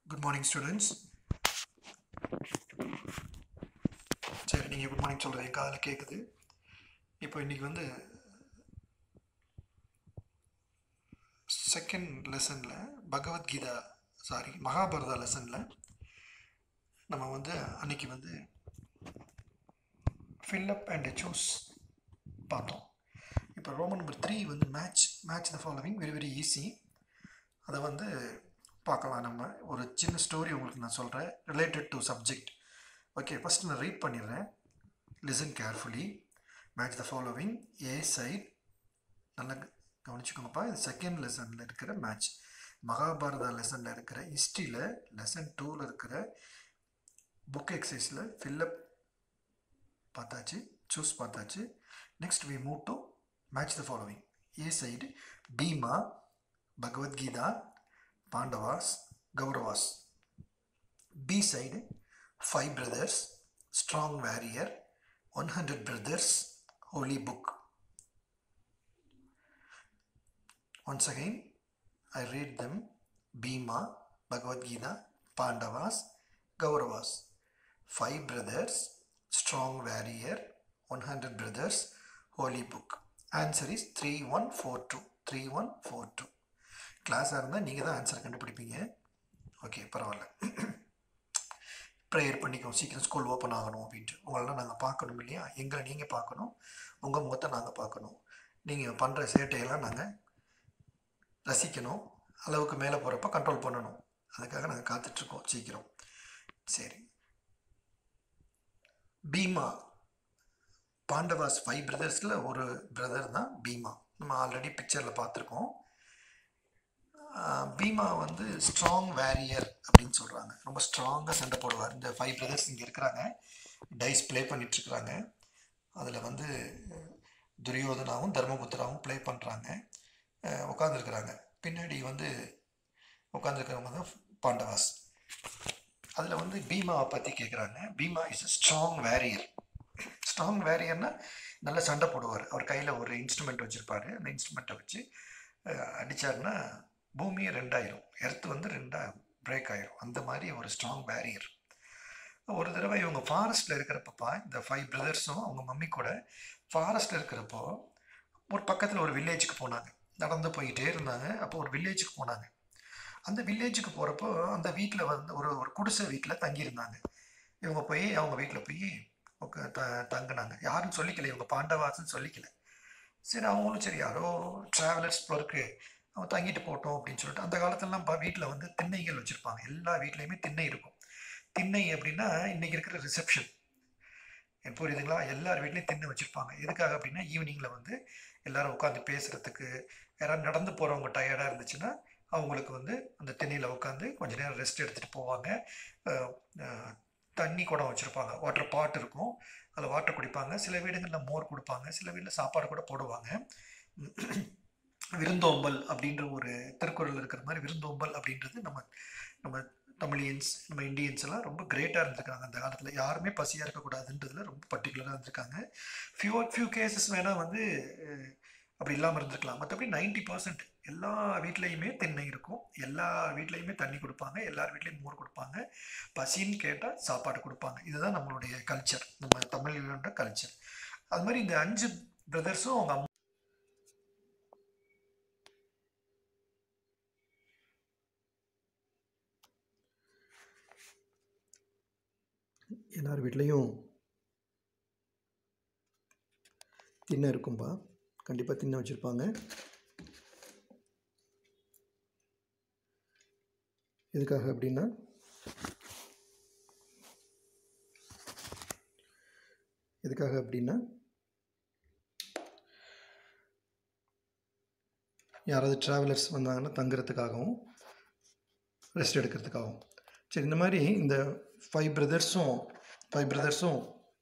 good morning students சரி நீங்கள் good morning சொல்கிறது என் காதில் கேட்குது இப்போ இன்றைக்கி வந்து செகண்ட் லெசனில் பகவத்கீதா சாரி மகாபாரதா லெசனில் நம்ம வந்து அன்னைக்கு வந்து ஃபில்லப் அண்ட் சூஸ் பார்த்தோம் இப்போ ரோமன் நம்பர் த்ரீ வந்து match match the following very very easy அதை வந்து பார்க்கலாம் நம்ம ஒரு சின்ன ஸ்டோரி உங்களுக்கு நான் சொல்கிறேன் related to subject okay first நான் ரீட் பண்ணிடுறேன் listen carefully match the following A side நல்லா கவனிச்சுக்கோங்கப்பா இது செகண்ட் லெசனில் இருக்கிற மேட்ச் மகாபாரதா லெசனில் இருக்கிற ஹிஸ்ட்ரியில் லெசன் டூவில் இருக்கிற புக் எக்ஸசைஸில் ஃபில்லப் பார்த்தாச்சு சூஸ் பார்த்தாச்சு next we move to match the following A side Bhima Bhagavad Gita Pandavas Kauravas B side five brothers strong warrior one hundred brothers holy book once again I read them Bhima Bhagavad Gita Pandavas Kauravas five brothers strong warrior one hundred brothers holy book answer is three one four two three one four two கிளாஸாக இருந்தால் நீங்கள் தான் answer கண்டுபிடிப்பீங்க okay பரவாயில்ல prayer பண்ணிக்கோ சீக்கிரம் school open ஆகணும் அப்படின்ட்டு உங்களெல்லாம் நாங்கள் பார்க்கணும் இல்லையா எங்களை நீங்கள் பார்க்கணும் உங்கள் முகத்தை நாங்கள் பார்க்கணும் நீங்கள் பண்ணுற சேட்டையெல்லாம் நாங்கள் ரசிக்கணும் அளவுக்கு மேலே போகிறப்ப கண்ட்ரோல் பண்ணணும் அதுக்காக நாங்கள் காத்துட்ருக்கோம் சீக்கிரம் சரி பீமா பாண்டவாஸ் ஃபைவ் பிரதர்ஸில் ஒரு பிரதர் தான் பீமா நம்ம ஆல்ரெடி பிக்சரில் பார்த்துருக்கோம் பீமா வந்து ஸ்ட்ராங் வேரியர் அப்படின்னு சொல்கிறாங்க ரொம்ப ஸ்ட்ராங்காக சண்டை போடுவார் இந்த ஃபைவ் பிரதர்ஸ் இங்கே இருக்கிறாங்க டைஸ் ப்ளே பண்ணிகிட்ருக்குறாங்க அதில் வந்து துரியோதனாவும் தர்மபுத்திராவும் ப்ளே பண்ணுறாங்க உட்காந்துருக்குறாங்க பின்னாடி வந்து உட்காந்துருக்கிறவங்க தான் பாண்டவாஸ் அதில் வந்து பீமாவை பற்றி கேட்குறாங்க Bhima is a strong warrior strong வேரியர்னா நல்லா சண்டை போடுவார் அவர் கையில் ஒரு இன்ஸ்ட்ருமெண்ட் வச்சுருப்பார் அந்த இன்ஸ்ட்ருமெண்ட்டை வச்சு அடித்தாருன்னா பூமியே ரெண்டாயிரும் எர்த்து வந்து ரெண்டாக பிரேக் ஆயிரும் அந்த மாதிரி ஒரு ஸ்ட்ராங் பேரியர் ஒரு தடவை இவங்க ஃபாரஸ்ட்டில் இருக்கிறப்பப்பா இந்த ஃபைவ் பிரதர்ஸும் அவங்க மம்மி கூட ஃபாரஸ்ட்டில் இருக்கிறப்போ ஒரு பக்கத்தில் ஒரு வில்லேஜுக்கு போனாங்க நடந்து போயிட்டே இருந்தாங்க அப்போ ஒரு வில்லேஜுக்கு போனாங்க அந்த வில்லேஜுக்கு போகிறப்போ அந்த வீட்டில் வந்து ஒரு ஒரு குடிசை வீட்டில் தங்கியிருந்தாங்க இவங்க போய் அவங்க வீட்டில் போய் த தங்கினாங்க யாரும் சொல்லிக்கல இவங்க பாண்டவாசன்னு சொல்லிக்கல சரி அவங்களும் சரி யாரோ ட்ராவலர்ஸ் போருக்கு அவன் தங்கிட்டு போட்டோம் அப்படின்னு சொல்லிட்டு அந்த காலத்துலலாம் வீட்டில் வந்து திண்ணைகள் வச்சுருப்பாங்க எல்லா வீட்லேயுமே திண்ணை இருக்கும் திண்ணை அப்படின்னா இன்றைக்கி இருக்கிற ரிசப்ஷன் புரியுதுங்களா எல்லார் வீட்லேயும் திண்ணை வச்சுருப்பாங்க எதுக்காக அப்படின்னா ஈவினிங்கில் வந்து எல்லோரும் உட்காந்து பேசுகிறதுக்கு யாராவது நடந்து போகிறவங்க டயர்டாக இருந்துச்சுன்னா அவங்களுக்கு வந்து அந்த திண்ணையில் உட்காந்து கொஞ்ச நேரம் ரெஸ்ட் எடுத்துகிட்டு போவாங்க தண்ணி குடம் வச்சுருப்பாங்க வாட்டர் பாட் இருக்கும் அதில் வாட்டர் குடிப்பாங்க சில வீடுகளில் மோர் கொடுப்பாங்க சில வீட்டில் சாப்பாடு கூட போடுவாங்க விருந்தோம்பல் அப்படின்ற ஒரு திருக்குறள் இருக்கிற மாதிரி விருந்தோம்பல் அப்படின்றது நம்ம நம்ம தமிழியன்ஸ் நம்ம இந்தியன்ஸ் எல்லாம் ரொம்ப கிரேட்டாக இருந்திருக்காங்க அந்த காலத்தில் யாருமே பசியாக இருக்கக்கூடாதுன்றதுல ரொம்ப பர்டிகுலராக இருந்திருக்காங்க ஃபியூ ஃபியூ கேசஸ் வேணால் வந்து அப்படி இல்லாமல் இருந்திருக்கலாம் மற்றபடி நைன்டி பர்சன்ட் எல்லா வீட்லேயுமே தென்னை இருக்கும் எல்லா வீட்லேயுமே தண்ணி கொடுப்பாங்க எல்லார் வீட்லேயும் மோர் கொடுப்பாங்க பசின்னு கேட்டால் சாப்பாடு கொடுப்பாங்க இதுதான் நம்மளுடைய கல்ச்சர் நம்ம தமிழோட கல்ச்சர் அது மாதிரி இந்த அஞ்சு பிரதர்ஸும் அவங்க அம்மா எல்லார் வீட்லேயும் திண்ணை இருக்கும்பா கண்டிப்பாக திண்ணை வச்சுருப்பாங்க எதுக்காக அப்படின்னா எதுக்காக அப்படின்னா யாராவது ட்ராவலர்ஸ் வந்தாங்கன்னா தங்குறதுக்காகவும் ரெஸ்ட் எடுக்கிறதுக்காகவும் சரி இந்த மாதிரி இந்த ஃபைவ் பிரதர்ஸும் ஃபைவ் பிரதர்ஸும்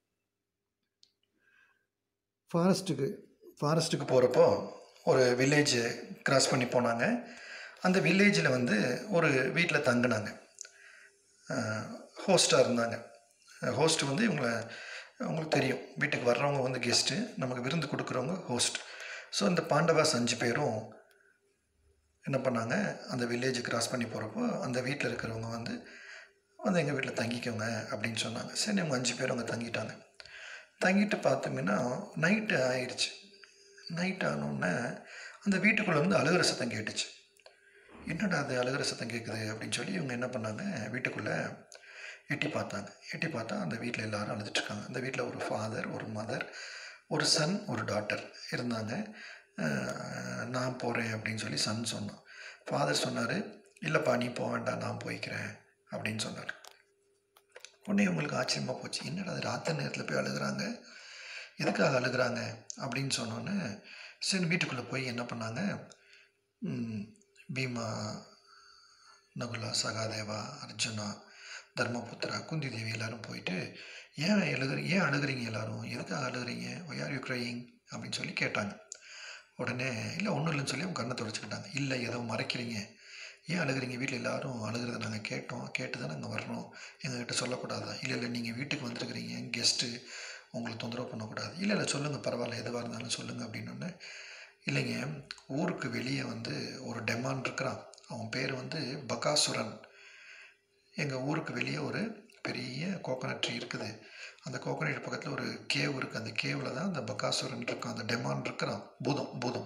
ஃபாரஸ்ட்டுக்கு ஃபாரஸ்ட்டுக்கு போகிறப்போ ஒரு வில்லேஜ் கிராஸ் பண்ணி போனாங்க அந்த வில்லேஜில் வந்து ஒரு வீட்டில் தங்கினாங்க ஹோஸ்ட்டாக இருந்தாங்க ஹோஸ்ட் வந்து இவங்கள அவங்களுக்கு தெரியும் வீட்டுக்கு வர்றவங்க வந்து கெஸ்ட்டு நமக்கு விருந்து கொடுக்குறவங்க ஹோஸ்ட் ஸோ இந்த பாண்டவாஸ் அஞ்சு பேரும் என்ன பண்ணாங்க அந்த வில்லேஜ் கிராஸ் பண்ணி போகிறப்போ அந்த வீட்டில் இருக்கிறவங்க வந்து வந்து எங்கள் வீட்டில் தங்கிக்கோங்க அப்படின்னு சொன்னாங்க சரி அவங்க அஞ்சு பேர் அவங்க தங்கிட்டாங்க தங்கிட்டு பார்த்தோம்னா நைட்டு ஆயிடுச்சு நைட் ஆனோடனே அந்த வீட்டுக்குள்ளே வந்து அழுகிற சத்தம் கேட்டுச்சு என்னடா அது அழுகிற சத்தம் கேட்குது அப்படின்னு சொல்லி இவங்க என்ன பண்ணாங்க வீட்டுக்குள்ளே எட்டி பார்த்தாங்க எட்டி பார்த்தா அந்த வீட்டில் எல்லாரும் அழுதுட்ருக்காங்க அந்த வீட்டில் ஒரு ஃபாதர் ஒரு மதர் ஒரு சன் ஒரு டாட்டர் இருந்தாங்க அஹ் நான் போகிறேன் அப்படின்னு சொல்லி சன் சொன்னான் ஃபாதர் சொன்னார் இல்லைப்பா நீ போக வேண்டாம் நான் போய்க்கிறேன் அப்படின்னு சொன்னார் உடனே உங்களுக்கு ஆச்சரியமாக போச்சு என்னடா அது ராத்திரி நேரத்தில் போய் அழுகுறாங்க எதுக்காக அழுகுறாங்க அப்படின்னு சொன்னோன்னே சரி வீட்டுக்குள்ளே போய் என்ன பண்ணாங்க ம், பீமா நகுலா சகாதேவா அர்ஜுனா தர்மபுத்திரா குந்தி தேவி எல்லாரும் போயிட்டு ஏன் எழுதுற ஏன் அழுகுறீங்க எல்லாரும் எதுக்காக அழுகுறீங்க ஒய் ஆர் யூ க்ரையிங் அப்படின்னு சொல்லி கேட்டாங்க உடனே இல்லை ஒன்றும் இல்லைன்னு சொல்லி அவங்க கண்ணை தொடச்சிக்கிட்டாங்க இல்லை ஏதோ மறைக்கிறீங்க ஏன் அழுகுறீங்க வீட்டில் எல்லாரும் அழுகிறத நாங்கள் கேட்டோம் கேட்டு தான் நாங்கள் வர்றோம் எங்ககிட்ட சொல்லக்கூடாதா இல்லை இல்லை நீங்கள் வீட்டுக்கு வந்திருக்கிறீங்க கெஸ்ட்டு உங்களுக்கு தொந்தரவு பண்ணக்கூடாது இல்லை இல்லை சொல்லுங்கள் பரவாயில்ல எதுவாக இருந்தாலும் சொல்லுங்கள் அப்படின்னோடனே இல்லைங்க ஊருக்கு வெளியே வந்து ஒரு டெமான் இருக்கிறான் அவன் பேர் வந்து பகாசுரன் எங்கள் ஊருக்கு வெளியே ஒரு பெரிய கோகனட் ட்ரீ இருக்குது அந்த கோகனட் பக்கத்தில் ஒரு கேவ் இருக்குது அந்த கேவில் தான் அந்த பகாசுரன் இருக்கான் அந்த டெமான் இருக்கிறான் பூதம் பூதம்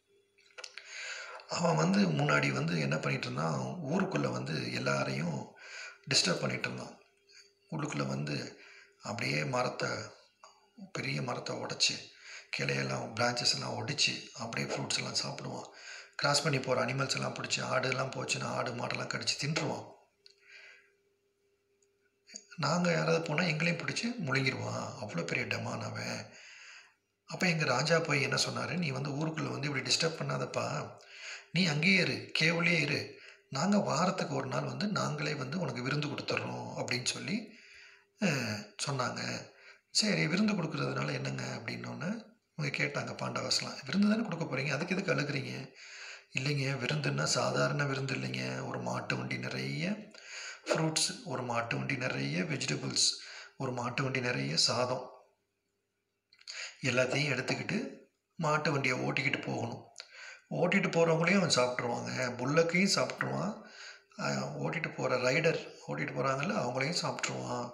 அவன் வந்து முன்னாடி வந்து என்ன பண்ணிட்டு இருந்தான் ஊருக்குள்ளே வந்து எல்லாரையும் டிஸ்டர்ப் பண்ணிட்டு இருந்தான் உள்ளுக்குள்ளே வந்து அப்படியே மரத்தை பெரிய மரத்தை உடச்சி கிளையெல்லாம் பிரான்ச்சஸ் எல்லாம் ஒடிச்சு அப்படியே ஃப்ரூட்ஸ் எல்லாம் சாப்பிடுவான் கிராஸ் பண்ணி போகிற அனிமல்ஸ் எல்லாம் பிடிச்சி ஆடுலாம் போச்சுன்னா ஆடு மாடெல்லாம் கடிச்சு தின்றுவான் நாங்கள் யாராவது போனால் எங்களையும் பிடிச்சி முழுங்கிடுவான் அவ்வளோ பெரிய டெமான் அவன் அப்போ எங்கள் ராஜா போய் என்ன சொன்னார் நீ வந்து ஊருக்குள்ளே வந்து இப்படி டிஸ்டர்ப் பண்ணாதப்பா நீ அங்கேயே இரு கேவலே இரு நாங்கள் வாரத்துக்கு ஒரு நாள் வந்து நாங்களே வந்து உனக்கு விருந்து கொடுத்துட்றோம் அப்படின்னு சொல்லி அஹ், சொன்னாங்க சரி விருந்து கொடுக்குறதுனால என்னங்க அப்படின்னோடனே அவங்க கேட்டாங்க பாண்டவாசலாம் விருந்து தானே கொடுக்க போகிறீங்க அதுக்கு எதுக்கு அழுகுறீங்க இல்லைங்க விருந்துன்னா சாதாரண விருந்து இல்லைங்க ஒரு மாட்டு வண்டி நிறைய ஃப்ரூட்ஸ் ஒரு மாட்டு வண்டி நிறைய வெஜிடபிள்ஸ் ஒரு மாட்டு வண்டி நிறைய சாதம் எல்லாத்தையும் எடுத்துக்கிட்டு மாட்டு வண்டியை ஓட்டிக்கிட்டு போகணும் ஓட்டிகிட்டு போகிறவங்களையும் அவன் சாப்பிட்ருவாங்க புல்லக்கையும் சாப்பிட்ருவான் அஹ் ஓட்டிகிட்டு போகிற ரைடர் ஓட்டிகிட்டு போகிறாங்கல்ல அவங்களையும் சாப்பிட்ருவான்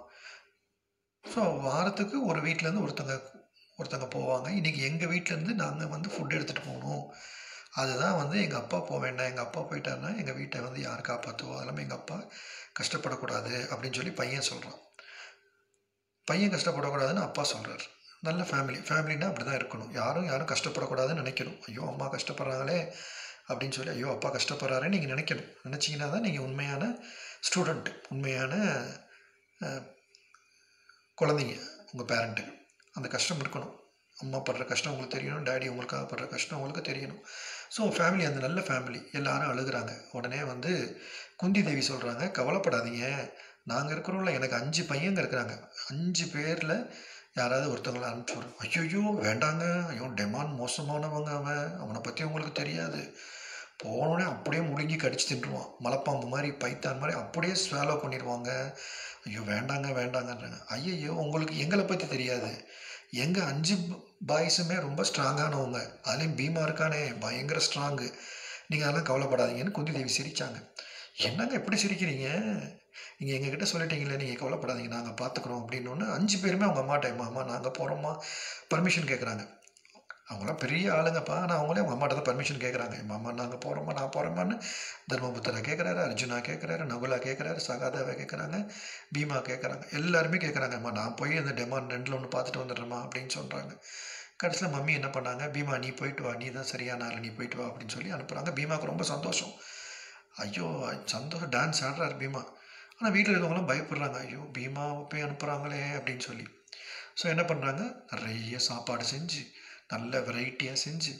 ஸோ வாரத்துக்கு ஒரு வீட்டிலேருந்து ஒருத்தங்க ஒருத்தங்க போவாங்க இன்றைக்கி எங்கள் வீட்டிலேருந்து நாங்கள் வந்து ஃபுட் எடுத்துகிட்டு போகணும் அதுதான் வந்து எங்கள் அப்பா போக வேண்டாம் எங்கள் அப்பா போயிட்டாருன்னா எங்கள் வீட்டை வந்து யார் காப்பாற்றுவோம் அதெல்லாமே எங்கள் அப்பா கஷ்டப்படக்கூடாது அப்படின்னு சொல்லி பையன் சொல்கிறான் பையன் கஷ்டப்படக்கூடாதுன்னு அப்பா சொல்கிறார் நல்ல ஃபேமிலி ஃபேமிலினா அப்படி தான் இருக்கணும் யாரும் யாரும் கஷ்டப்படக்கூடாதுன்னு நினைக்கணும் ஐயோ அம்மா கஷ்டப்படுறாங்களே அப்படின்னு சொல்லி ஐயோ அப்பா கஷ்டப்படுறாருன்னு நீங்கள் நினைக்கணும் நினச்சிங்கன்னா தான் நீங்கள் உண்மையான ஸ்டூடெண்ட் உண்மையான அஹ், குழந்தைங்க உங்கள் பேரண்ட்டுக்கு அந்த கஷ்டம் இருக்கணும் அம்மா படுற கஷ்டம் உங்களுக்கு தெரியணும் டேடி உங்களுக்காக படுற கஷ்டம் உங்களுக்கு தெரியணும் ஸோ ஃபேமிலி அந்த நல்ல ஃபேமிலி எல்லாரும் அழுகுறாங்க உடனே வந்து குந்தி தேவி சொல்கிறாங்க கவலைப்படாதீங்க நாங்கள் இருக்கிறோம்ல எனக்கு அஞ்சு பையங்க இருக்கிறாங்க அஞ்சு பேரில் யாராவது ஒருத்தவங்கள அனுப்பிச்சுடுறோம் ஐயோ வேண்டாங்க ஐயோ டெமான் மோசமானவங்க அவன் அவனை பற்றி உங்களுக்கு தெரியாது போனோடனே அப்படியே முழுங்கி கடிச்சு தின்றுவான் மலைப்பாம்பு மாதிரி பைத்தான் மாதிரி அப்படியே ஸ்வாலோ பண்ணிடுவாங்க ஐயோ வேண்டாங்க வேண்டாங்கன்றாங்க ஐயையோ உங்களுக்கு எங்களை பற்றி தெரியாது எங்கள் அஞ்சு பாய்ஸுமே ரொம்ப ஸ்ட்ராங்கானவங்க அதுலேயும் பீமா இருக்கானே பயங்கர ஸ்ட்ராங்கு நீங்கள் அதெல்லாம் கவலைப்படாதீங்கன்னு குந்தி தேவி சிரித்தாங்க என்னங்க எப்படி சிரிக்கிறீங்க நீங்கள் எங்ககிட்ட சொல்லிட்டீங்களே நீங்கள் கவலைப்படாதீங்க நாங்கள் பார்த்துக்குறோம் அப்படின்னோடனே அஞ்சு பேருமே அவங்க அம்மாட்ட அம்மா நாங்கள் போகிறோம்மா பர்மிஷன் கேட்குறாங்க அவங்களாம் பெரிய ஆளுங்கப்பா ஆனால் அவங்களே அவங்க அம்மாட்ட தான் பர்மிஷன் கேட்குறாங்க எங்கள் அம்மா நாங்கள் போகிறோமா நான் போகிறோமான்னு தர்மபுத்திரா கேட்குறாரு அர்ஜுனா கேட்குறாரு நகுலா கேட்குறாரு சகாதேவா கேட்குறாங்க பீமா கேட்குறாங்க எல்லாருமே கேட்குறாங்க அம்மா நான் போய் அந்த டெமான் ரெண்டில் ஒன்று பார்த்துட்டு வந்துடுறேம்மா அப்படின்னு சொல்கிறாங்க கடைசியில் மம்மி என்ன பண்ணாங்க பீமா நீ போயிட்டு வா நீ தான் சரியான ஆள் நீ போயிட்டு வா அப்படின்னு சொல்லி அனுப்புகிறாங்க பீமாவுக்கு ரொம்ப சந்தோஷம் ஐயோ சந்தோஷம் டான்ஸ் ஆடுறாரு பீமா ஆனால் வீட்டில் இருக்கவங்களாம் பயப்படுறாங்க ஐயோ பீமாவை போய் அனுப்புகிறாங்களே அப்படின்னு சொல்லி ஸோ என்ன பண்ணுறாங்க நிறைய சாப்பாடு செஞ்சு நல்ல வெரைட்டியாக செஞ்சு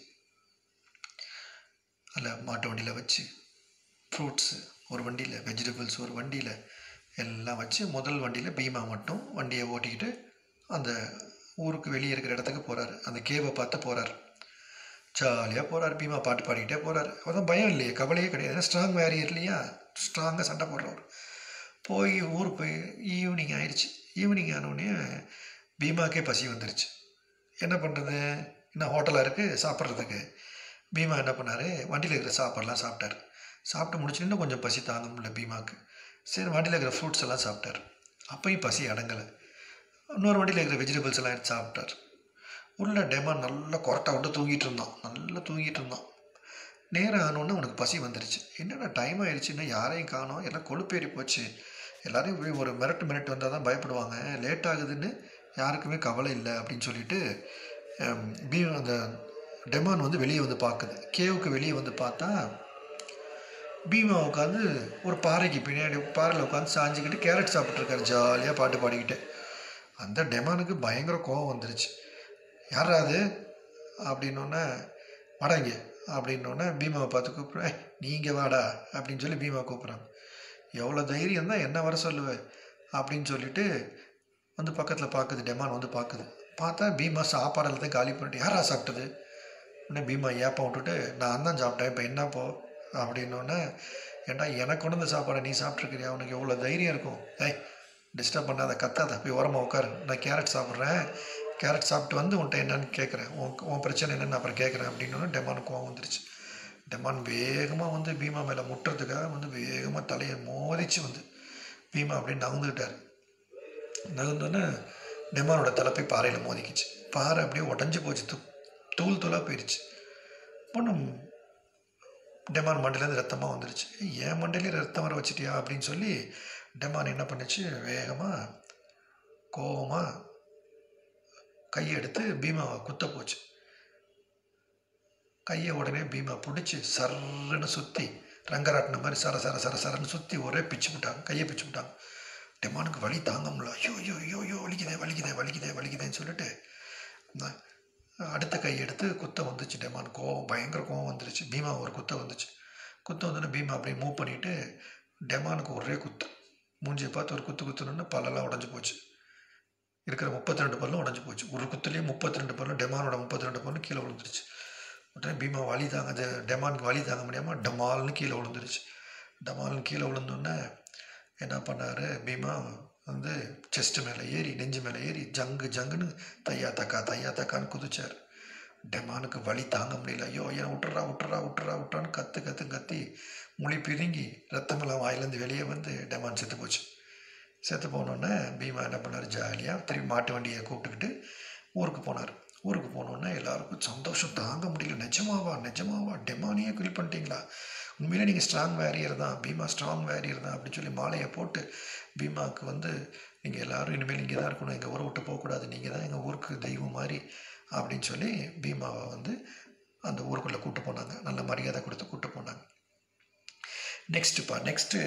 அதில் மாட்டு வண்டியில் வச்சு ஃப்ரூட்ஸு ஒரு வண்டியில் வெஜிடபிள்ஸ் ஒரு வண்டியில் எல்லாம் வச்சு முதல் வண்டியில் பீமா மட்டும் வண்டியை ஓட்டிக்கிட்டு அந்த ஊருக்கு வெளியே இருக்கிற இடத்துக்கு போகிறாரு அந்த கேவை பார்த்து போகிறார் ஜாலியாக போகிறார் பீமா பாட்டு பாடிக்கிட்டே போகிறார் அதான் பயம் இல்லையே கவலையே கிடையாது ஸ்ட்ராங் வேரியர் இல்லையா ஸ்ட்ராங்காக சண்டை போடுறவர் போய் ஊர் போய் ஈவினிங் ஆயிடுச்சு ஈவினிங் ஆனோடனே பீமாக்கே பசி வந்துருச்சு என்ன பண்ணுறது என்ன ஹோட்டலாக இருக்குது சாப்பிட்றதுக்கு பீமா என்ன பண்ணார் வண்டியில் இருக்கிற சாப்பாடெலாம் சாப்பிட்டாரு சாப்பிட்டு முடிச்சு இன்னும் கொஞ்சம் பசி தாங்க முடியல பீமாவுக்கு சரி வண்டியில் இருக்கிற ஃப்ரூட்ஸ் எல்லாம் சாப்பிட்டாரு அப்பயும் பசி அடங்கலை இன்னொரு வண்டியில் இருக்கிற வெஜிடபிள்ஸ் எல்லாம் எடுத்து சாப்பிட்டார் உள்ள டெமான் நல்லா கொரட்டை விட்டு தூங்கிட்டு இருந்தான் நல்லா தூங்கிட்டு இருந்தான் நேரம் ஆனோடனே உனக்கு பசி வந்துருச்சு என்னடா டைம் ஆயிடுச்சுன்னா யாரையும் காணோம் எல்லாம் கொழுப்பேறி போச்சு எல்லாரையும் போய் ஒரு மிரட்டு மிரட்டு வந்தால் தான் பயப்படுவாங்க லேட் ஆகுதுன்னு யாருக்குமே கவலை இல்லை அப்படின்னு சொல்லிட்டு பீ அந்த டெமான் வந்து வெளியே வந்து பார்க்குது கேவுக்கு வெளியே வந்து பார்த்தா பீமா உட்காந்து ஒரு பாறைக்கு பின்னாடி பாறையில் உட்காந்து சாஞ்சிக்கிட்டு கேரட் சாப்பிட்ருக்காரு ஜாலியாக பாட்டு பாடிக்கிட்டு அந்த டெமானுக்கு பயங்கர கோவம் வந்துருச்சு யாரா அது அப்படின்னோடனே வாடாங்க அப்படின்னோடனே பீமாவை பார்த்து கூப்பிட்றேன் நீங்கள் வாடா அப்படின்னு சொல்லி பீமா கூப்பிட்றாங்க எவ்வளோ தைரியம் தான் என்ன வர சொல்லுவேன் அப்படின்னு சொல்லிட்டு வந்து பக்கத்தில் பார்க்குது டெமான் வந்து பார்க்குது பார்த்தா பீமா சாப்பாடில் தான் காலி பண்ணிட்டு யாரா சாப்பிட்டது உடனே பீமா ஏப்பம் விட்டுட்டு நான் தான் சாப்பிட்டேன் இப்போ என்ன போ அப்படின்னோடனே ஏண்டா எனக்கு கொண்டு வந்த சாப்பாடை நீ சாப்பிட்ருக்கிறியா உனக்கு எவ்வளோ தைரியம் இருக்கும் ஏய் டிஸ்டர்ப் பண்ணாத கத்தாத போய் உரமா உட்காரு நான் கேரட் சாப்பிட்றேன் கேரட் சாப்பிட்டு வந்து உன்ட்ட என்னன்னு கேட்குறேன் உன் உன் பிரச்சனை என்னன்னு அப்புறம் கேட்குறேன் அப்படின்னு டெமானுக்கு கோவம் வந்துருச்சு டெமான் வேகமாக வந்து பீமா மேலே முட்டுறதுக்காக வந்து வேகமாக தலையை மோதிச்சு வந்து பீமா அப்படியே நகர்ந்துக்கிட்டார் நகர்ந்தோன்னே டெமானோட தலை போய் பாறையில் மோதிக்கிச்சு பாறை அப்படியே உடஞ்சி போச்சு தூ தூள் தூளாக போயிடுச்சு பொண்ணும் டெமான் மண்டையிலேருந்து ரத்தமாக வந்துருச்சு ஏன் மண்டையிலே ரத்தம் வர வச்சிட்டியா அப்படின்னு சொல்லி டெமான் என்ன பண்ணுச்சு வேகமாக கோபமாக கையை எடுத்து பீமாவை குத்த போச்சு கையை உடனே பீமா பிடிச்சி சர்ன்னு சுற்றி ரங்கராட்டின மாதிரி சர சர சர சரன்னு சுற்றி ஒரே பிச்சு விட்டாங்க கையை பிச்சு விட்டாங்க டெமானுக்கு வலி தாங்க முடியல ஐயோ ஐயோ ஐயோ ஐயோ வலிக்குதே வலிக்குதே வலிக்குதே வலிக்குதேன்னு சொல்லிட்டு அடுத்த கை எடுத்து குத்த வந்துச்சு டெமான் கோவம் பயங்கர கோவம் வந்துருச்சு பீமா ஒரு குத்த வந்துச்சு குத்த வந்தோடனே பீமா அப்படியே மூவ் பண்ணிவிட்டு டெமானுக்கு ஒரே குத்து மூஞ்சியை பார்த்து ஒரு குத்து குத்துனோன்னு பல்லெல்லாம் உடஞ்சி போச்சு இருக்கிற முப்பத்தி ரெண்டு பல்லும் உடஞ்சி போச்சு ஒரு குத்துலேயே முப்பத்தி ரெண்டு பல்லும் டெமானோட முப்பத்தி ரெண்டு பல்லும் கீழே விழுந்துருச்சு உடனே பீமா வலி தாங்க அது டெமானுக்கு வலி தாங்க முடியாமல் டமால்னு கீழே விழுந்துருச்சு டமால்னு கீழே விழுந்தோடனே என்ன பண்ணார் பீமா வந்து செஸ்ட்டு மேலே ஏறி நெஞ்சு மேலே ஏறி ஜங்கு ஜங்குன்னு தையா தக்கா தையா தக்கான்னு குதிச்சார் டெமானுக்கு வலி தாங்க முடியல ஐயோ ஏன் விட்டுறா விட்டுறா விட்டுறா விட்டுறான்னு கற்று கற்று கத்தி மொழி பிதுங்கி ரத்தமெல்லாம் வாயிலேருந்து வெளியே வந்து டெமான் செத்து போச்சு செத்து போனோன்னே பீமா என்ன பண்ணார் ஜாலியாக திரும்பி மாட்டு வண்டியை கூப்பிட்டுக்கிட்டு ஊருக்கு போனார் ஊருக்கு போனோன்னே எல்லாருக்கும் சந்தோஷம் தாங்க முடியல நிஜமாவா நிஜமாவா டெமானியே கில் பண்ணிட்டீங்களா உண்மையிலே நீங்கள் ஸ்ட்ராங் வேரியர் தான் பீமா ஸ்ட்ராங் வேரியர் தான் அப்படின்னு சொல்லி மாலையை போட்டு பீமாவுக்கு வந்து நீங்கள் எல்லோரும் இனிமேல் இங்கே தான் இருக்கணும் எங்கள் ஊரை விட்டு போகக்கூடாது நீங்கள் தான் எங்கள் ஊருக்கு தெய்வம் மாதிரி அப்படின்னு சொல்லி பீமாவை வந்து அந்த ஊருக்குள்ளே கூப்பிட்டு போனாங்க நல்ல மரியாதை கொடுத்து கூப்பிட்டு போனாங்க நெக்ஸ்ட்டுப்பா நெக்ஸ்ட்டு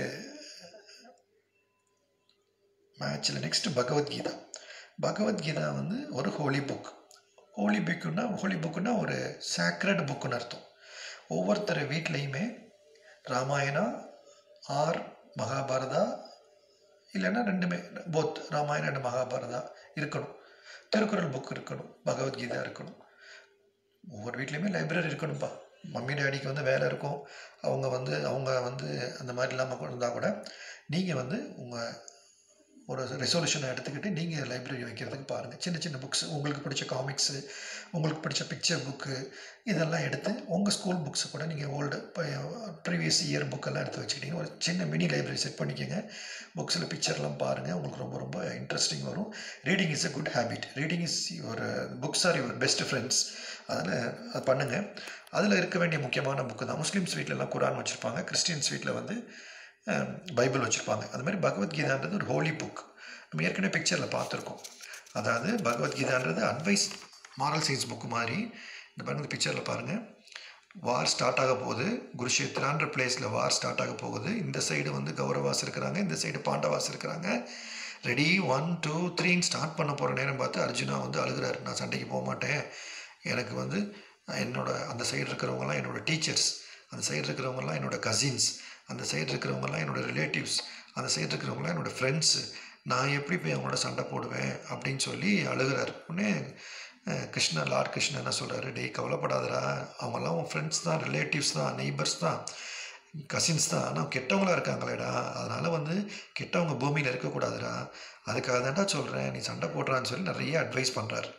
மேட்ச்சில் நெக்ஸ்ட்டு பகவத்கீதா பகவத்கீதா வந்து ஒரு ஹோலி புக் ஹோலி புக்குன்னா ஹோலி புக்குன்னா ஒரு சேக்ரட் புக்குன்னு அர்த்தம் ஒவ்வொருத்தர் வீட்லேயுமே ராமாயணா ஆர் மகாபாரதா இல்லைன்னா ரெண்டுமே போத் ராமாயணம் அண்ட் மகாபாரதா இருக்கணும் திருக்குறள் புக் இருக்கணும் பகவத்கீதா இருக்கணும் ஒவ்வொரு வீட்லேயுமே லைப்ரரி இருக்கணும்ப்பா மம்மி டேடிக்கு வந்து வேலை இருக்கும் அவங்க வந்து அவங்க வந்து அந்த மாதிரி இல்லாமல் இருந்தால் கூட நீங்கள் வந்து உங்கள் ஒரு ரெசல்யூஷனை எடுத்துக்கிட்டு நீங்கள் லைப்ரரி வைக்கிறதுக்கு பாருங்கள் சின்ன சின்ன புக்ஸ் உங்களுக்கு பிடிச்ச காமிக்ஸு உங்களுக்கு பிடிச்ச பிக்சர் புக்கு இதெல்லாம் எடுத்து உங்கள் ஸ்கூல் புக்ஸை கூட நீங்கள் ஓல்டு ப்ரீவியஸ் இயர் புக்கெல்லாம் எடுத்து வச்சுக்கிட்டீங்க ஒரு சின்ன மினி லைப்ரரி செட் பண்ணிக்கோங்க புக்ஸில் பிக்சர்லாம் பாருங்கள் உங்களுக்கு ரொம்ப ரொம்ப இன்ட்ரெஸ்டிங் வரும் reading is a good habit reading is your books are your best friends அதில் அது பண்ணுங்கள் அதில் இருக்க வேண்டிய முக்கியமான புக்கு தான் முஸ்லீம்ஸ் வீட்டிலலாம் குரான் வச்சுருப்பாங்க கிறிஸ்டியன்ஸ் வீட்டில் வந்து பைபிள் வச்சுருப்பாங்க அது மாதிரி பகவத்கீதான்றது ஒரு ஹோலி புக் நம்ம ஏற்கனவே பிக்சரில் பார்த்துருக்கோம் அதாவது பகவத்கீதான்றது அட்வைஸ் மாரல் சயின்ஸ் புக்கு மாதிரி இந்த பாருங்க பிக்சரில் பாருங்கள் வார் ஸ்டார்ட் ஆக போகுது குருஷேத்ரான்ற பிளேஸில் வார் ஸ்டார்ட் ஆக போகுது இந்த சைடு வந்து கௌரவாஸ் இருக்கிறாங்க இந்த சைடு பாண்டவாஸ் இருக்கிறாங்க ரெடி ஒன் டூ த்ரீன்னு ஸ்டார்ட் பண்ண போகிற நேரம் பார்த்து அர்ஜுனா வந்து அழுகிறாரு நான் சண்டைக்கு போக மாட்டேன் எனக்கு வந்து என்னோட அந்த சைடு இருக்கிறவங்கலாம் என்னோடய டீச்சர்ஸ் அந்த சைடு இருக்கிறவங்கலாம் என்னோடய கசின்ஸ் அந்த சைடு இருக்கிறவங்கலாம் என்னோடய ரிலேட்டிவ்ஸ் அந்த சைடு இருக்கிறவங்களாம் என்னோடய ஃப்ரெண்ட்ஸு நான் எப்படி போய் அவங்களோட சண்டை போடுவேன் அப்படின்னு சொல்லி அழுகிறார் உடனே கிருஷ்ணர் லார்ட் கிருஷ்ணன் என்ன சொல்கிறாரு டேய் கவலைப்படாதடா அவங்கெல்லாம் உன் ஃப்ரெண்ட்ஸ் தான் ரிலேட்டிவ்ஸ் தான் நெய்பர்ஸ் தான் கசின்ஸ் தான் ஆனால் கெட்டவங்களாக இருக்காங்களேடா அதனால் வந்து கெட்டவங்க பூமியில் இருக்கக்கூடாதுடா அதுக்காக தான்டா சொல்கிறேன் நீ சண்டை போடுறான்னு சொல்லி நிறைய அட்வைஸ் பண்ணுறாரு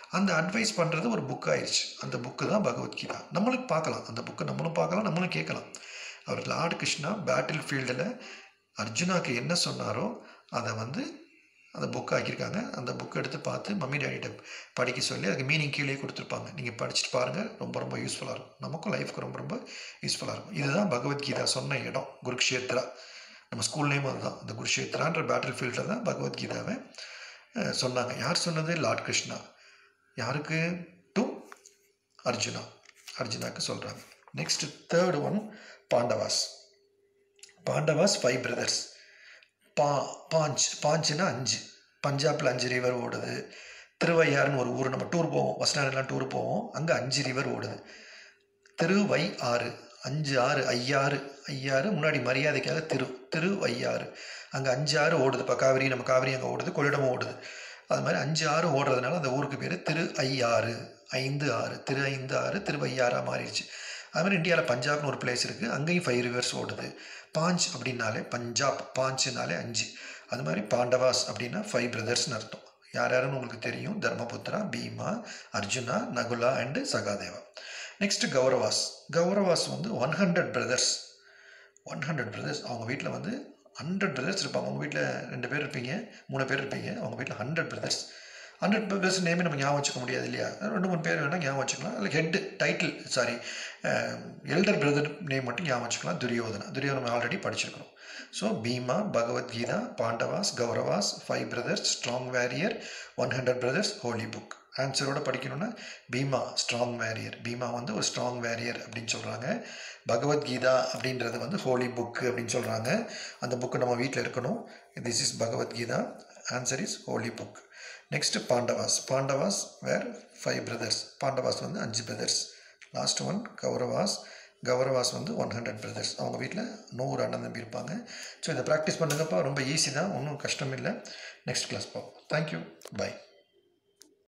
அந்த அட்வைஸ் பண்ணுறது ஒரு புக் ஆயிடுச்சு அந்த புக்கு தான் பகவத்கீதா நம்மளுக்கு பார்க்கலாம் அந்த புக்கை நம்மளும் பார்க்கலாம் நம்மளும் கேட்கலாம் அவர் லார்ட் கிருஷ்ணா பேட்டில் ஃபீல்டில் அர்ஜுனாக்கு என்ன சொன்னாரோ அதை வந்து அந்த புக் ஆக்கியிருக்காங்க அந்த புக் எடுத்து பார்த்து மம்மி டேடிகிட்ட படிக்க சொல்லி அதுக்கு மீனிங் கீழே கொடுத்துருப்பாங்க நீங்கள் படிச்சுட்டு பாருங்கள் ரொம்ப ரொம்ப யூஸ்ஃபுல்லாக இருக்கும் நமக்கும் லைஃப்க்கு ரொம்ப ரொம்ப யூஸ்ஃபுல்லாக இருக்கும் இதுதான் பகவத்கீதா சொன்ன இடம் குருக்ஷேத்ரா நம்ம ஸ்கூல் நேம் அதுதான் அந்த குருஷேத்ரான்ற பேட்டில் ஃபீல்டில் தான் பகவத்கீதாவை அஹ், சொன்னாங்க யார் சொன்னது லார்ட் கிருஷ்ணா யாருக்கு டு அர்ஜுனா அர்ஜுனாக்கு சொல்கிறாங்க next third one Pandavas Pandavas five brothers பா பாஞ்ச் பாஞ்சுனா அஞ்சு பஞ்சாபில் அஞ்சு ரிவர் ஓடுது திருவையாறுன்னு ஒரு ஊர் நம்ம டூர் போவோம் பஸ் ஸ்டாண்டெலாம் டூர் போவோம் அங்கே அஞ்சு ரிவர் ஓடுது திருவை ஆறு அஞ்சு ஆறு ஐயாறு ஐயாறு முன்னாடி மரியாதைக்காக திரு திருவையாறு அங்கே அஞ்சு ஆறு ஓடுது இப்போ காவிரி நம்ம காவிரி அங்கே ஓடுது கொள்ளிடமும் ஓடுது அது மாதிரி அஞ்சு ஆறு ஓடுறதுனால அந்த ஊருக்கு பேர் திரு ஐயாறு ஐந்து ஆறு திரு ஐந்து ஆறு திருவையாறாக மாறிடுச்சு அது மாதிரி இந்தியாவில் பஞ்சாப்னு ஒரு பிளேஸ் இருக்குது அங்கேயும் ஃபைவ் ரிவர்ஸ் ஓடுது பாஞ்ச் அப்படின்னாலே பஞ்சாப் பாஞ்சுனாலே அஞ்சு அது மாதிரி பாண்டவாஸ் அப்படின்னா ஃபைவ் பிரதர்ஸ்னு அர்த்தம் யார் யாருன்னு உங்களுக்கு தெரியும் தர்மபுத்திரா பீமா அர்ஜுனா நகுலா அண்டு சகாதேவா நெக்ஸ்ட் கௌரவாஸ் கௌரவாஸ் வந்து one hundred brothers one hundred brothers அவங்க வீட்டில் வந்து ஹண்ட்ரட் பிரதர்ஸ் இருப்பாங்க அவங்க வீட்டில் ரெண்டு பேர் இருப்பீங்க மூணு பேர் இருப்பீங்க அவங்க வீட்டில் ஹண்ட்ரட் பிரதர்ஸ் ஹண்ட்ரட் பிரதர்ஸ் நேமே நம்ம ஞாபகம் வச்சுக்க முடியாது இல்லையா ரெண்டு மூணு பேர் வேணால் ஞாபகம் வச்சுக்கலாம் இல்லை head title sorry elder brother name மட்டும் ஞாபகம் வச்சுக்கலாம் துரியோதனா துரியோதனா ஆல்ரெடி படிச்சிருக்கிறோம் so Bhima Bhagavad Gita Pandavas Kauravas five brothers strong warrior one hundred brothers holy book ஆன்சரோட படிக்கணும்னா பீமா ஸ்ட்ராங் வேரியர் பீமா வந்து ஒரு ஸ்ட்ராங் வேரியர் அப்படின்னு சொல்கிறாங்க பகவத்கீதா அப்படின்றது வந்து ஹோலி புக்கு அப்படின்னு சொல்கிறாங்க அந்த புக்கு நம்ம வீட்டில் இருக்கணும் this is Bhagavad Gita answer is holy book next Pandavas Pandavas where five brothers Pandavas வந்து அஞ்சு brothers last one Kauravas Kauravas வந்து ஒன் ஹண்ட்ரட் பிரதர்ஸ் அவங்க வீட்டில் நூறு அண்ணன் தம்பி இருப்பாங்க ஸோ இதை ப்ராக்டிஸ் பண்ணுங்கப்பா ரொம்ப ஈஸி தான் ஒன்றும் கஷ்டம் இல்லை நெக்ஸ்ட் கிளாஸ் பார்ப்போம் தேங்க்யூ பை